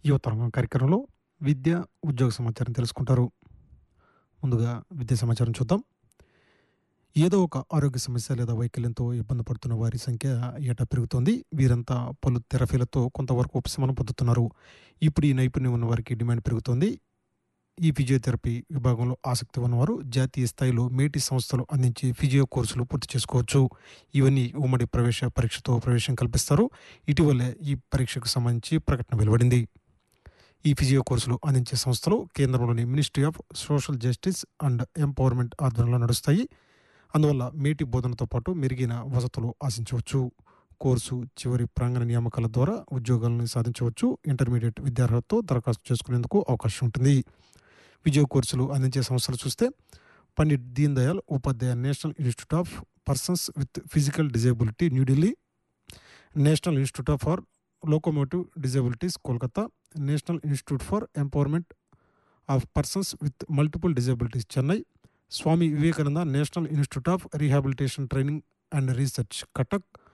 యువతరంగం కార్యక్రమంలో విద్య ఉద్యోగ సమాచారం తెలుసుకుంటారు ముందుగా విద్యా సమాచారం చూద్దాం ఏదో ఒక ఆరోగ్య సమస్య లేదా వైకల్యంతో ఇబ్బంది పడుతున్న వారి సంఖ్య ఏటా పెరుగుతోంది వీరంతా పలు థెరపీలతో కొంతవరకు ఉపశమనం పొందుతున్నారు ఇప్పుడు ఈ నైపుణ్యం ఉన్న వారికి డిమాండ్ పెరుగుతోంది ఈ ఫిజియోథెరపీ విభాగంలో ఆసక్తి ఉన్నవారు జాతీయ స్థాయిలో మేటి సంస్థలు అందించే ఫిజియో కోర్సులు పూర్తి చేసుకోవచ్చు ఇవన్నీ ఉమ్మడి ప్రవేశ పరీక్షతో ప్రవేశం కల్పిస్తారు ఇటీవలే ఈ పరీక్షకు సంబంధించి ప్రకటన వెలువడింది ఈ ఫిజియో కోర్సులు అందించే సంస్థలు కేంద్రంలోని ministry of social justice and empowerment ఆధ్వర్యంలో నడుస్తాయి అందువల్ల మేటి బోధనతో పాటు మెరుగైన వసతులు ఆశించవచ్చు కోర్సు చివరి ప్రాంగణ నియామకాల ద్వారా ఉద్యోగాలను సాధించవచ్చు ఇంటర్మీడియట్ విద్యార్హతతో దరఖాస్తు చేసుకునేందుకు అవకాశం ఉంటుంది విజయో కోర్సులు అందించే సంస్థలు చూస్తే Pandit Deen Dayal Upadhyaya national institute of persons with physical disability New Delhi national institute of for locomotive disabilities Kolkata national institute for empowerment of persons with multiple disabilities Chennai Swami Vivekananda national institute of rehabilitation training and research Cuttack